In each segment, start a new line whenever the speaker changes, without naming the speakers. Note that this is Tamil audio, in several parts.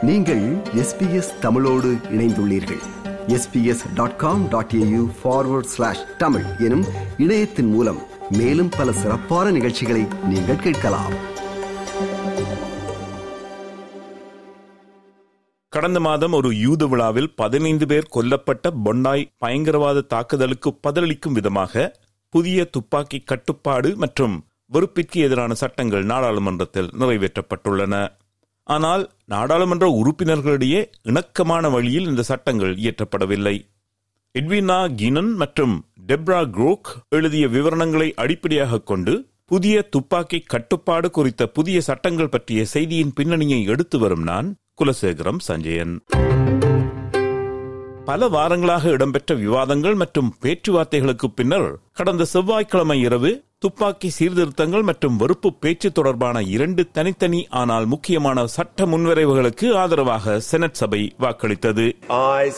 நீங்கள் எஸ்பிஎஸ் தமிழோடு இணைந்துள்ளீர்கள் SBS dot com dot AU forward slash Tamil எனும் இணையத்தின் மூலம் மேலும் பல சிறப்பான நிகழ்ச்சிகளை நீங்கள் கேட்கலாம்
கடந்த மாதம் ஒரு யூத விழாவில் பதினைந்து பேர் கொல்லப்பட்ட பொண்டாய் பயங்கரவாத தாக்குதலுக்கு பதிலளிக்கும் விதமாக புதிய துப்பாக்கி கட்டுப்பாடு மற்றும் வெறுப்பிற்கு எதிரான சட்டங்கள் நாடாளுமன்றத்தில் நிறைவேற்றப்பட்டுள்ளன ஆனால் நாடாளுமன்ற உறுப்பினர்களிடையே இணக்கமான வழியில் இந்த சட்டங்கள் இயற்றப்படவில்லை எட்வினா கினன் மற்றும் டெப்ரா குரோக் எழுதிய விவரணங்களை அடிப்படையாக கொண்டு புதிய துப்பாக்கி கட்டுப்பாடு குறித்த புதிய சட்டங்கள் பற்றிய செய்தியின் பின்னணியை எடுத்து வரும் நான் குலசேகரம் சஞ்சயன் பல வாரங்களாக இடம்பெற்ற விவாதங்கள் மற்றும் பேச்சுவார்த்தைகளுக்கு பின்னர் கடந்த செவ்வாய்க்கிழமை இரவு துப்பாக்கி சீர்திருத்தங்கள் மற்றும் வெறுப்பு பேச்சு தொடர்பான இரண்டு தனித்தனி ஆனால் முக்கியமான சட்ட முன்வரைவுகளுக்கு ஆதரவாக செனட் சபை வாக்களித்தது
Ayes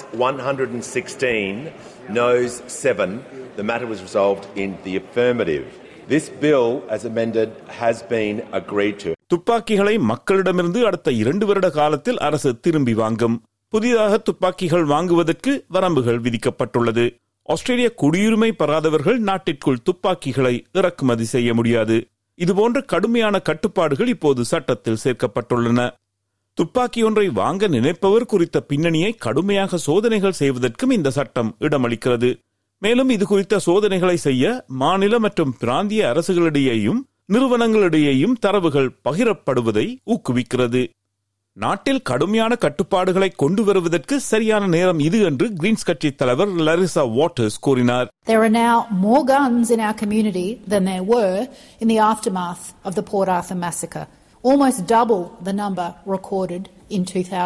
116, noes 7. The matter was resolved in the affirmative. This bill, as amended, has been agreed to.
துப்பாக்கிகளை மக்களிடமிருந்து அடுத்த இரண்டு வருட காலத்தில் அரசு திரும்பி வாங்கும் புதிதாக துப்பாக்கிகள் வாங்குவதற்கு வரம்புகள் விதிக்கப்பட்டுள்ளது ஆஸ்திரேலிய குடியுரிமை பெறாதவர்கள் நாட்டிற்குள் துப்பாக்கிகளை இறக்குமதி செய்ய முடியாது இதுபோன்ற கடுமையான கட்டுப்பாடுகள் இப்போது சட்டத்தில் சேர்க்கப்பட்டுள்ளன துப்பாக்கி ஒன்றை வாங்க நினைப்பவர் குறித்த பின்னணியை கடுமையாக சோதனைகள் செய்வதற்கும் இந்த சட்டம் இடமளிக்கிறது மேலும் இது குறித்த சோதனைகளை செய்ய மாநில மற்றும் பிராந்திய அரசுகளிடையேயும் நிறுவனங்களிடையேயும் தரவுகள் பகிரப்படுவதை ஊக்குவிக்கிறது நாட்டில் கடுமையான கட்டுப்பாடுகளை கொண்டு வருவதற்கு சரியான நேரம் இது என்று கிரீன்ஸ் கட்சி தலைவர் லரிசா வாட்டர்ஸ் கூறினார்
There are now more guns in our community than there were in the aftermath of the Port Arthur massacre, almost double the number recorded in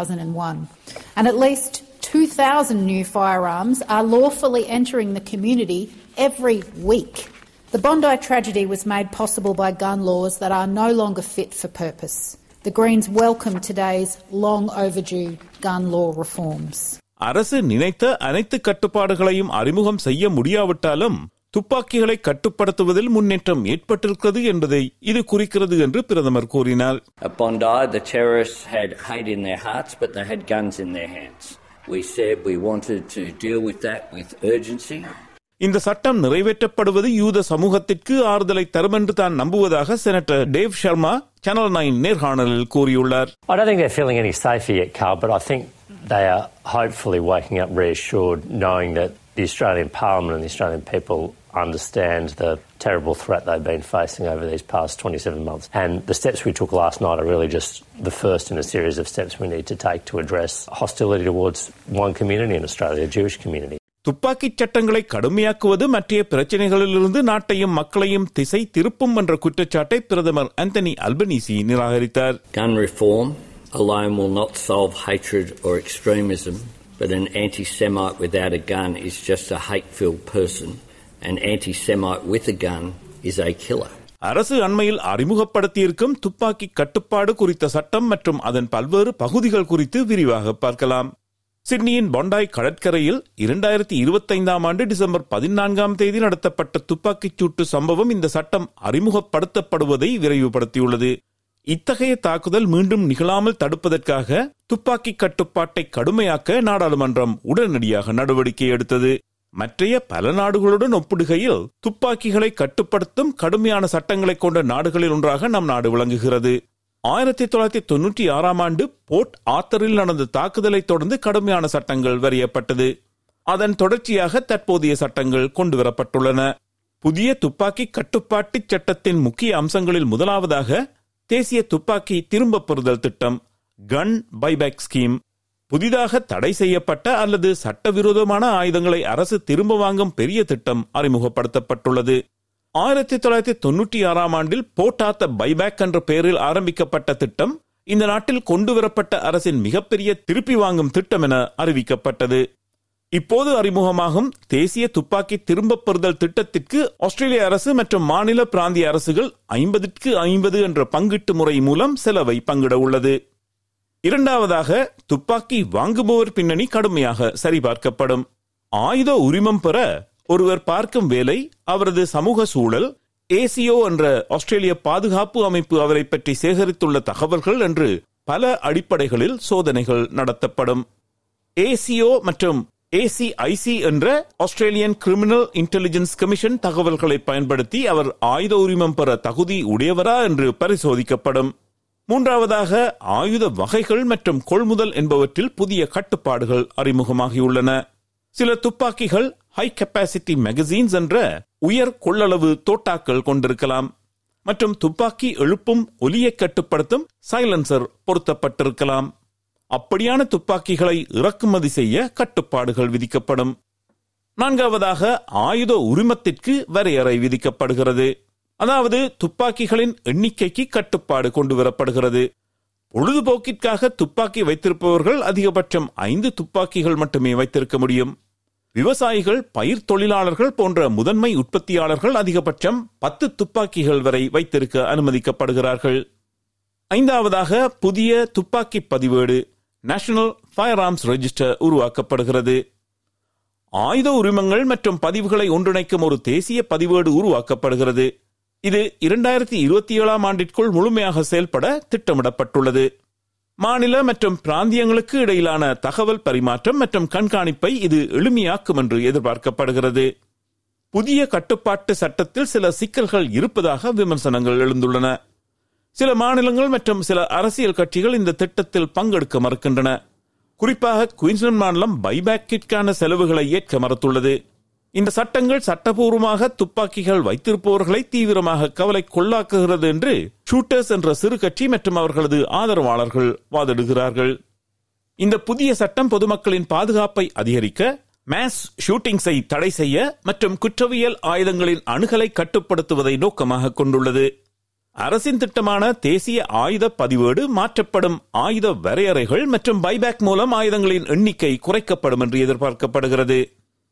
2001. And at least 2,000 new firearms are lawfully entering the community every week. The Bondi tragedy was made possible by gun laws that are no longer fit for purpose. The Greens welcome today's long overdue gun law reforms.
அரசு நினைத்த அனைத்து கட்டுப்பாடுகளையும் அறிமுகம் செய்ய முடியாவிட்டாலும் துப்பாக்கிகளை கட்டுப்படுத்துவதில் முன்னேற்றம் ஏற்பட்டிருக்கிறது என்பதை இது குறிக்கிறது என்று பிரதமர் கூறினார்
At Bondi, the terrorists had hate in their hearts, but they had guns in their hands. We said we wanted to deal with that with urgency.
இந்த சட்டம் நிறைவேற்றப்படுவது யூத சமூகத்திற்கு ஆறுதலை தரும் என்று தான் நம்புவதாக senator Dave Sharma channel nine நேர்காணலில் கூறியுள்ளார்
I don't think they're feeling any safer yet, Carl, but I think they are hopefully waking up reassured knowing that the Australian Parliament and the Australian people understand the terrible threat they've been facing over these past 27 months. And the steps we took last night are really just the first in a series of steps we need to take to address hostility towards one community in Australia, the Jewish community.
துப்பாக்கிச் சட்டங்களை கடுமையாக்குவது மற்ற பிரச்சனைகளிலிருந்து நாட்டையும் மக்களையும் திசை திருப்பும் என்ற குற்றச்சாட்டை பிரதமர் அந்தனி அல்பனீசி நிராகரித்தார்
Gun reform alone will not solve hatred or extremism, but an anti Semite without a gun is just a hate filled person. An anti Semite with a gun is a killer.
அரசு அண்மையில் அறிமுகப்படுத்தியிருக்கும் துப்பாக்கி கட்டுப்பாடு குறித்த சட்டம் மற்றும் அதன் பல்வேறு பகுதிகள் குறித்து விரிவாக பார்க்கலாம் சிட்னியின் பொண்டாய் கடற்கரையில் இரண்டாயிரத்தி இருபத்தைந்தாம் ஆண்டு டிசம்பர் பதினான்காம் தேதி நடத்தப்பட்ட துப்பாக்கிச் சூட்டு சம்பவம் இந்த சட்டம் அறிமுகப்படுத்தப்படுவதை விரைவுபடுத்தியுள்ளது இத்தகைய தாக்குதல் மீண்டும் நிகழாமல் தடுப்பதற்காக துப்பாக்கி கட்டுப்பாட்டை கடுமையாக்க நாடாளுமன்றம் உடனடியாக நடவடிக்கை எடுத்தது மற்றைய பல நாடுகளுடன் ஒப்பிடுகையில் துப்பாக்கிகளை கட்டுப்படுத்தும் கடுமையான சட்டங்களை கொண்ட நாடுகளில் ஒன்றாக நம் நாடு விளங்குகிறது ஆயிரத்தி தொள்ளாயிரத்தி தொன்னூற்றி ஆறாம் ஆண்டு போர்ட் ஆத்தரில் நடந்த தாக்குதலை தொடர்ந்து கடுமையான சட்டங்கள் வரையப்பட்டது அதன் தொடர்ச்சியாக தற்போதைய சட்டங்கள் கொண்டுவரப்பட்டுள்ளன புதிய துப்பாக்கி கட்டுப்பாட்டு சட்டத்தின் முக்கிய அம்சங்களில் முதலாவதாக தேசிய துப்பாக்கி திரும்பப் பெறுதல் திட்டம் கன் பைபேக் ஸ்கீம் புதிதாக தடை செய்யப்பட்ட அல்லது சட்டவிரோதமான ஆயுதங்களை அரசு திரும்ப வாங்கும் பெரிய திட்டம் அறிமுகப்படுத்தப்பட்டுள்ளது ஆயிரத்தி தொள்ளாயிரத்தி தொன்னூற்றி ஆறாம் ஆண்டில் போட்டாத்த பைபேக் என்ற பெயரில் ஆரம்பிக்கப்பட்ட திட்டம் இந்த நாட்டில் கொண்டுவரப்பட்ட அரசின் மிகப்பெரிய திருப்பி வாங்கும் திட்டம் என அறிவிக்கப்பட்டது இப்போது அறிமுகமாகும் தேசிய துப்பாக்கி திரும்பப் பெறுதல் திட்டத்திற்கு ஆஸ்திரேலிய அரசு மற்றும் மாநில பிராந்திய அரசுகள் ஐம்பதுக்கு ஐம்பது என்ற பங்கீட்டு முறை மூலம் செலவை பங்கிட உள்ளது இரண்டாவதாக துப்பாக்கி வாங்குபவர் பின்னணி கடுமையாக சரிபார்க்கப்படும் ஆயுத உரிமம் பெற ஒருவர் பார்க்கும் வேலை அவரது சமூக சூழல் ஏசியோ என்ற ஆஸ்திரேலிய பாதுகாப்பு அமைப்பு அவரை பற்றி சேகரித்துள்ள தகவல்கள் என்று பல அடிப்படைகளில் சோதனைகள் நடத்தப்படும் ஏசிஓ மற்றும் ஏசிஐசி என்ற ஆஸ்திரேலியன் கிரிமினல் இன்டெலிஜென்ஸ் கமிஷன் தகவல்களை பயன்படுத்தி அவர் ஆயுத உரிமம் பெற தகுதி உடையவரா என்று பரிசோதிக்கப்படும் மூன்றாவதாக ஆயுத வகைகள் மற்றும் கொள்முதல் என்பவற்றில் புதிய கட்டுப்பாடுகள் அறிமுகமாகியுள்ளன சில துப்பாக்கிகள் ஹை கெப்பாசிட்டி மேகசீன்ஸ் என்ற உயர் கொள்ளளவு தோட்டாக்கள் கொண்டிருக்கலாம் மற்றும் துப்பாக்கி எழுப்பும் ஒலியை கட்டுப்படுத்தும் சைலன்சர் பொருத்தப்பட்டிருக்கலாம் அப்படியான துப்பாக்கிகளை இறக்குமதி செய்ய கட்டுப்பாடுகள் விதிக்கப்படும் நான்காவதாக ஆயுத உரிமத்திற்கு வரையறை விதிக்கப்படுகிறது அதாவது துப்பாக்கிகளின் எண்ணிக்கைக்கு கட்டுப்பாடு கொண்டு வரப்படுகிறது பொழுதுபோக்கிற்காக துப்பாக்கி வைத்திருப்பவர்கள் அதிகபட்சம் ஐந்து துப்பாக்கிகள் மட்டுமே வைத்திருக்க முடியும் விவசாயிகள் பயிர் தொழிலாளர்கள் போன்ற முதன்மை உற்பத்தியாளர்கள் அதிகபட்சம் பத்து துப்பாக்கிகள் வரை வைத்திருக்க அனுமதிக்கப்படுகிறார்கள் ஐந்தாவதாக புதிய துப்பாக்கி பதிவேடு நேஷனல் ஃபயர் ஆர்ம்ஸ் ரெஜிஸ்டர் உருவாக்கப்படுகிறது ஆயுத உரிமங்கள் மற்றும் பதிவுகளை ஒன்றிணைக்கும் ஒரு தேசிய பதிவேடு உருவாக்கப்படுகிறது இது இரண்டாயிரத்தி இருபத்தி ஏழாம் ஆண்டிற்குள் முழுமையாக செயல்பட திட்டமிடப்பட்டுள்ளது மாநில மற்றும் பிராந்தியங்களுக்கு இடையிலான தகவல் பரிமாற்றம் மற்றும் கண்காணிப்பை இது எளிமையாக்கும் என்று எதிர்பார்க்கப்படுகிறது புதிய கட்டுப்பாட்டு சட்டத்தில் சில சிக்கல்கள் இருப்பதாக விமர்சனங்கள் எழுந்துள்ளன சில மாநிலங்கள் மற்றும் சில அரசியல் கட்சிகள் இந்த திட்டத்தில் பங்கெடுக்க மறுக்கின்றன குறிப்பாக குயின்ஸ்லாந்து மாநிலம் பைபேக்கிற்கான செலவுகளை ஏற்க மறுத்துள்ளது இந்த சட்டங்கள் சட்டபூர்வமாக துப்பாக்கிகள் வைத்திருப்பவர்களை தீவிரமாக கவலை கொள்ளாக்குகிறது என்று ஷூட்டர்ஸ் என்ற சிறு கட்சி மற்றும் அவர்களது ஆதரவாளர்கள் வாதிடுகிறார்கள் இந்த புதிய சட்டம் பொதுமக்களின் பாதுகாப்பை அதிகரிக்க மேஸ் ஷூட்டிங்ஸை தடை செய்ய மற்றும் குற்றவியல் ஆயுதங்களின் அணுகலை கட்டுப்படுத்துவதை நோக்கமாக கொண்டுள்ளது அரசின் திட்டமான தேசிய ஆயுத பதிவேடு மாற்றப்படும் ஆயுத வரையறைகள் மற்றும் பைபேக் மூலம் ஆயுதங்களின் எண்ணிக்கை குறைக்கப்படும் என்று எதிர்பார்க்கப்படுகிறது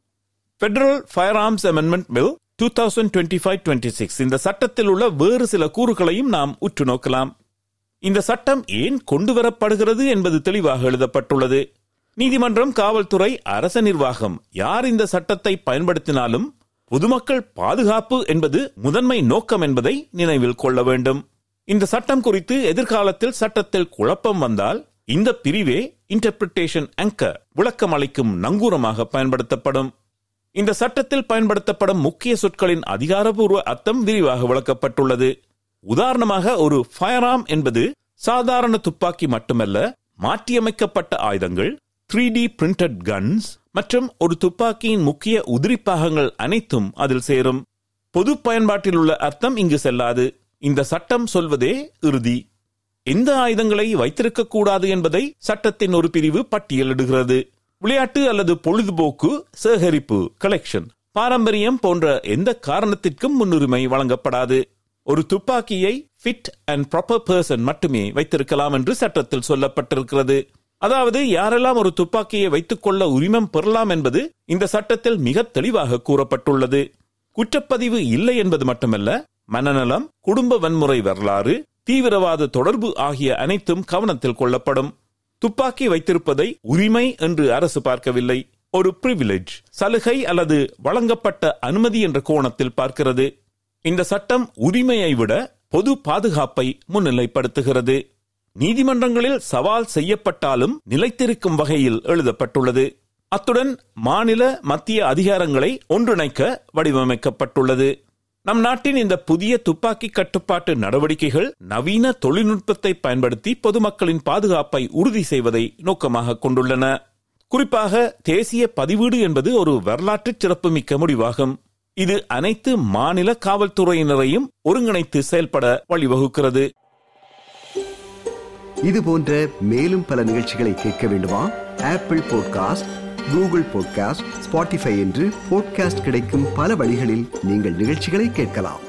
federal firearms amendment bill two thousand twenty five twenty six இந்த சட்டத்தில் உள்ள வேறு சில கூறுகளையும் நாம் உற்று நோக்கலாம் இந்த சட்டம் ஏன் கொண்டு வரப்படுகிறது என்பது தெளிவாக எழுதப்பட்டுள்ளது நீதிமன்றம் காவல்துறை அரச நிர்வாகம் யார் இந்த சட்டத்தை பயன்படுத்தினாலும் பொதுமக்கள் பாதுகாப்பு என்பது முதன்மை நோக்கம் என்பதை நினைவில் கொள்ள வேண்டும் இந்த சட்டம் குறித்து எதிர்காலத்தில் சட்டத்தில் குழப்பம் வந்தால் இந்த பிரிவே இன்டர்பிரிட்டேஷன் அங்கர் விளக்கம் அளிக்கும் நங்கூரமாக பயன்படுத்தப்படும் இந்த சட்டத்தில் பயன்படுத்தப்படும் முக்கிய சொற்களின் அதிகாரப்பூர்வ அர்த்தம் விரிவாக விளக்கப்பட்டுள்ளது உதாரணமாக ஒரு ஃபயர் என்பது சாதாரண துப்பாக்கி மட்டுமல்ல மாற்றியமைக்கப்பட்ட ஆயுதங்கள் த்ரீ டி பிரிண்டட் கன்ஸ் மற்றும் ஒரு துப்பாக்கியின் முக்கிய உதிரி பாகங்கள் அனைத்தும் அதில் சேரும் பொது பயன்பாட்டில் உள்ள அர்த்தம் இங்கு செல்லாது இந்த சட்டம் சொல்வதே இறுதி எந்த ஆயுதங்களை வைத்திருக்க கூடாது என்பதை சட்டத்தின் ஒரு பிரிவு பட்டியலிடுகிறது விளையாட்டு அல்லது பொழுதுபோக்கு சேகரிப்பு கலெக்ஷன் பாரம்பரியம் போன்ற எந்த காரணத்திற்கும் முன்னுரிமை வழங்கப்படாது ஒரு துப்பாக்கியை ஃபிட் அண்ட் ப்ராப்பர் பர்சன் மட்டுமே வைத்திருக்கலாம் என்று சட்டத்தில் சொல்லப்பட்டிருக்கிறது அதாவது யாரெல்லாம் ஒரு துப்பாக்கியை வைத்துக் கொள்ள உரிமம் பெறலாம் என்பது இந்த சட்டத்தில் மிக தெளிவாக கூறப்பட்டுள்ளது குற்றப்பதிவு இல்லை என்பது மட்டுமல்ல மனநலம் குடும்ப வன்முறை வரலாறு தீவிரவாத தொடர்பு ஆகிய அனைத்தும் கவனத்தில் கொள்ளப்படும் துப்பாக்கி வைத்திருப்பதை உரிமை என்று அரசு பார்க்கவில்லை ஒரு பிரிவிலேஜ் சலுகை அல்லது வழங்கப்பட்ட அனுமதி என்ற கோணத்தில் பார்க்கிறது இந்த சட்டம் உரிமையை விட பொது பாதுகாப்பை முன்னிலைப்படுத்துகிறது நீதிமன்றங்களில் சவால் செய்யப்பட்டாலும் நிலைத்திருக்கும் வகையில் எழுதப்பட்டுள்ளது அத்துடன் மாநில மத்திய அதிகாரங்களை ஒன்றிணைக்க வடிவமைக்கப்பட்டுள்ளது நம் நாட்டின் இந்த புதிய துப்பாக்கி கட்டுப்பாட்டு நடவடிக்கைகள் நவீன தொழில்நுட்பத்தை பயன்படுத்தி பொதுமக்களின் பாதுகாப்பை உறுதி செய்வதை நோக்கமாக கொண்டுள்ளன குறிப்பாக தேசிய பதிவீடு என்பது ஒரு வரலாற்று சிறப்புமிக்க முடிவாகும் இது அனைத்து மாநில காவல்துறையினரையும் ஒருங்கிணைத்து செயல்பட வழிவகுக்கிறது
இது போன்ற மேலும் பல நிகழ்ச்சிகளை கேட்க வேண்டுமா Apple podcast Google podcast Spotify என்று பாட்காஸ்ட் கிடைக்கும் பல வழிகளில் நீங்கள் நிகழ்ச்சிகளை கேட்கலாம்